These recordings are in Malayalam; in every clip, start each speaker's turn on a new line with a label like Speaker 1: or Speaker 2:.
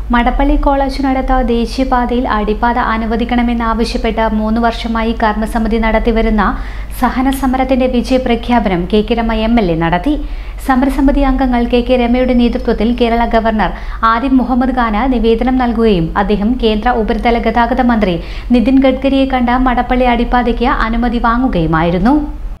Speaker 1: മടപ്പള്ളി കോളേജിനടുത്ത ദേശീയപാതയിൽ അടിപ്പാത അനുവദിക്കണമെന്നാവശ്യപ്പെട്ട് മൂന്ന് വർഷമായി കർമ്മസമിതി നടത്തിവരുന്ന സഹന സമരത്തിന്റെ വിജയപ്രഖ്യാപനം K K Rema M L A നടത്തി സമരസമിതി അംഗങ്ങൾ കെ കെ രമയുടെ നേതൃത്വത്തിൽ കേരള ഗവർണർ ആരിഫ് മുഹമ്മദ് ഖാന് നിവേദനം നൽകുകയും അദ്ദേഹം കേന്ദ്ര ഉപരിതല ഗതാഗത മന്ത്രി നിതിൻ ഗഡ്കരിയെ കണ്ട് മടപ്പള്ളി അടിപ്പാതയ്ക്ക് അനുമതി വാങ്ങുകയുമായിരുന്നു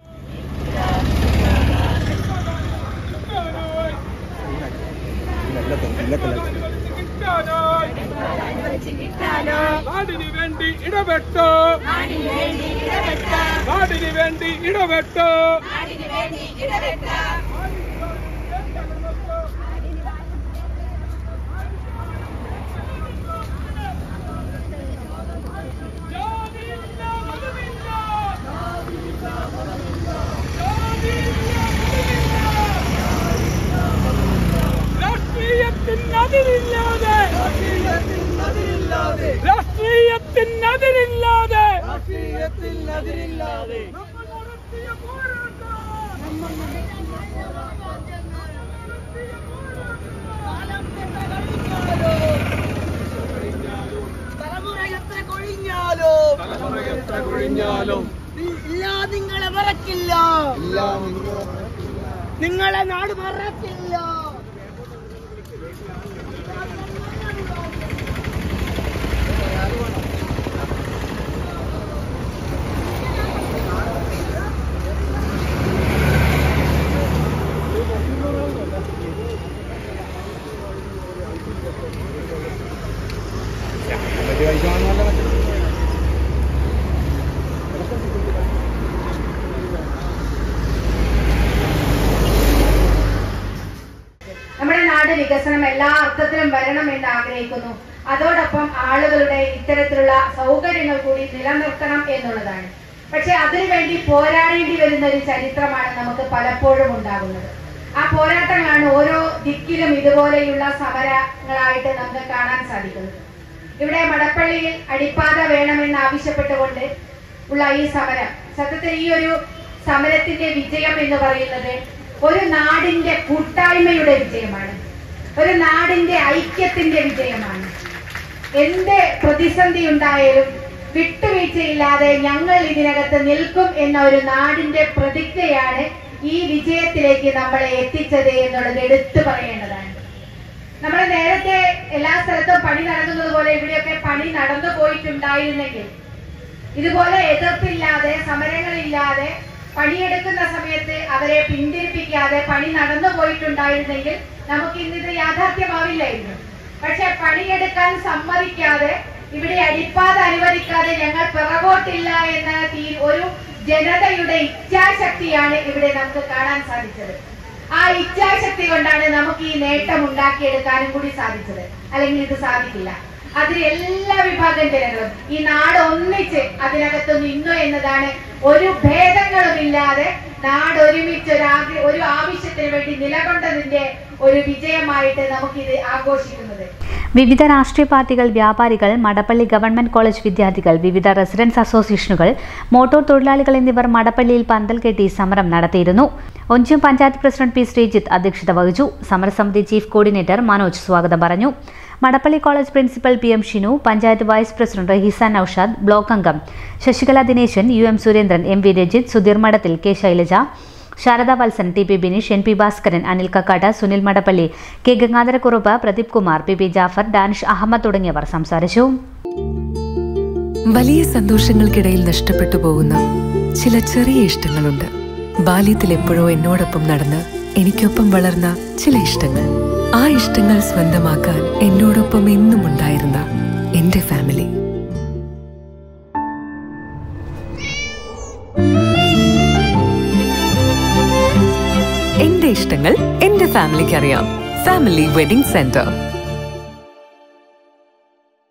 Speaker 2: നാടിന് വേണ്ടി ഇടപെട്ടോ നാടിന് വേണ്ടി ഇടപെട്ടോ രാഷ്ട്രീയത്തിനതിരില്ലാതെ രാഷ്ട്രീയത്തിനതിരില്ലാതെ നമ്മൾ നടത്തിയ പോരാട്ടം
Speaker 3: തലമുറ എത്ര കൊഴിഞ്ഞാലോ
Speaker 2: എത്ര കൊഴിഞ്ഞാലും
Speaker 3: ഇല്ല നിങ്ങളെ മറക്കില്ല നിങ്ങളെ നാട് മറക്കില്ല
Speaker 4: നമ്മുടെ നാട് വികസനം എല്ലാ അർത്ഥത്തിലും വരണമെന്ന് ആഗ്രഹിക്കുന്നു അതോടൊപ്പം ആളുകളുടെ ഇത്തരത്തിലുള്ള സൗകര്യങ്ങൾ കൂടി നിലനിർത്തണം എന്നുള്ളതാണ് പക്ഷെ അതിനുവേണ്ടി പോരാടേണ്ടി വരുന്ന ഒരു ചരിത്രമാണ് നമുക്ക് പലപ്പോഴും ഉണ്ടാകുന്നത് ആ പോരാട്ടങ്ങളാണ് ഓരോ ദിക്കിലും ഇതുപോലെയുള്ള സമരങ്ങളായിട്ട് നമുക്ക് കാണാൻ സാധിക്കുന്നത് ഇവിടെ മടപ്പള്ളിയിൽ അടിപ്പാത വേണമെന്ന് ആവശ്യപ്പെട്ടുകൊണ്ട് ഉള്ള ഈ സമരം സത്യത്തിൽ ഈ ഒരു സമരത്തിന്റെ വിജയം എന്ന് പറയുന്നത് ഒരു നാടിന്റെ കൂട്ടായ്മയുടെ വിജയമാണ് ഒരു നാടിന്റെ ഐക്യത്തിന്റെ വിജയമാണ് എന്ത് പ്രതിസന്ധി ഉണ്ടായാലും വിട്ടുവീഴ്ചയില്ലാതെ ഞങ്ങൾ ഇതിനകത്ത് നിൽക്കും എന്ന ഒരു നാടിന്റെ പ്രതിജ്ഞയാണ് ഈ വിജയത്തിലേക്ക് നമ്മളെ എത്തിച്ചത് എന്നുള്ളത് എടുത്തു പറയേണ്ടതാണ് നമ്മൾ നേരത്തെ എല്ലാ സ്ഥലത്തും പണി നടക്കുന്നത് പോലെ ഇവിടെയൊക്കെ പണി നടന്നു പോയിട്ടുണ്ടായിരുന്നെങ്കിൽ ഇതുപോലെ എതിർപ്പില്ലാതെ സമരങ്ങളില്ലാതെ പണിയെടുക്കുന്ന സമയത്ത് അവരെ പിന്തിരിപ്പിക്കാതെ പണി നടന്നു പോയിട്ടുണ്ടായിരുന്നെങ്കിൽ നമുക്ക് ഇന്നിത് യാഥാർത്ഥ്യമാവില്ലായിരുന്നു പക്ഷെ പണിയെടുക്കാൻ സമ്മതിക്കാതെ ഇവിടെ അടിപ്പാത അനുവദിക്കാതെ ഞങ്ങൾ പിറകോട്ടില്ല എന്ന തീ- ഒരു ജനതയുടെ ഇച്ഛാശക്തിയാണ് ഇവിടെ നമുക്ക് കാണാൻ സാധിച്ചത് ആ ഇച്ഛാശക്തി കൊണ്ടാണ് നമുക്ക് ഈ നേട്ടം ഉണ്ടാക്കിയെടുക്കാനും കൂടി സാധിച്ചത് അല്ലെങ്കിൽ ഇത് സാധിക്കില്ല അതിന് എല്ലാ വിഭാഗം ജനങ്ങളും ഈ നാട് ഒന്നിച്ച് അതിനകത്ത് നിന്നു എന്നതാണ് ഒരു ഭേദങ്ങളുമില്ലാതെ നാട് ഒരുമിച്ച് ഒരു ആഗ്ര- ഒരു ആവശ്യത്തിന് വേണ്ടി നിലകൊണ്ടതിന്റെ ഒരു വിജയമായിട്ട് നമുക്കിത് ആഘോഷിക്കുന്നത്
Speaker 1: വിവിധ രാഷ്ട്രീയ പാർട്ടികൾ വ്യാപാരികൾ മടപ്പള്ളി ഗവൺമെന്റ് കോളേജ് വിദ്യാർത്ഥികൾ വിവിധ റെസിഡൻസ് അസോസിയേഷനുകൾ മോട്ടോർ തൊഴിലാളികൾ എന്നിവർ മടപ്പള്ളിയിൽ പന്തൽ കെട്ടി സമരം നടത്തിയിരുന്നു ഒഞ്ചും പഞ്ചായത്ത് പ്രസിഡന്റ് പി ശ്രീജിത്ത് അധ്യക്ഷത വഹിച്ചു സമരസമിതി ചീഫ് കോർഡിനേറ്റർ മനോജ് സ്വാഗതം പറഞ്ഞു Madappally college principal P M Shinu panchayat vice president Hisan Noushad block അംഗം Sasikala Dineshan U M Surendran M V Rajith Sudheer Madathil K Shailaja Sharada Valsan T P Bineesh N P Bhaskaran Anil Kakkat Sunil Madappally K Gangadharakurup Pradeep Kumar P P Jaffar Danish Ahammed തുടങ്ങിയവർ സംസാരിച്ചു
Speaker 5: വലിയ സന്തോഷങ്ങൾക്കിടയിൽ നഷ്ടപ്പെട്ടു പോകുന്ന ചില ചെറിയ ഇഷ്ടങ്ങളുണ്ട് ബാല്യത്തിൽ എപ്പോഴോ എന്നോടൊപ്പം നടന്ന് എനിക്കൊപ്പം വളർന്ന ചില ഇഷ്ടങ്ങൾ ആ ഇഷ്ടങ്ങൾ സ്വന്തമാക്കാൻ എന്നോടൊപ്പം എന്നും ഉണ്ടായിരുന്ന എന്റെ ഫാമിലി എന്റെ ഇഷ്ടങ്ങൾ എന്റെ ഫാമിലിക്ക് അറിയാം ഫാമിലി വെഡിംഗ് സെന്റർ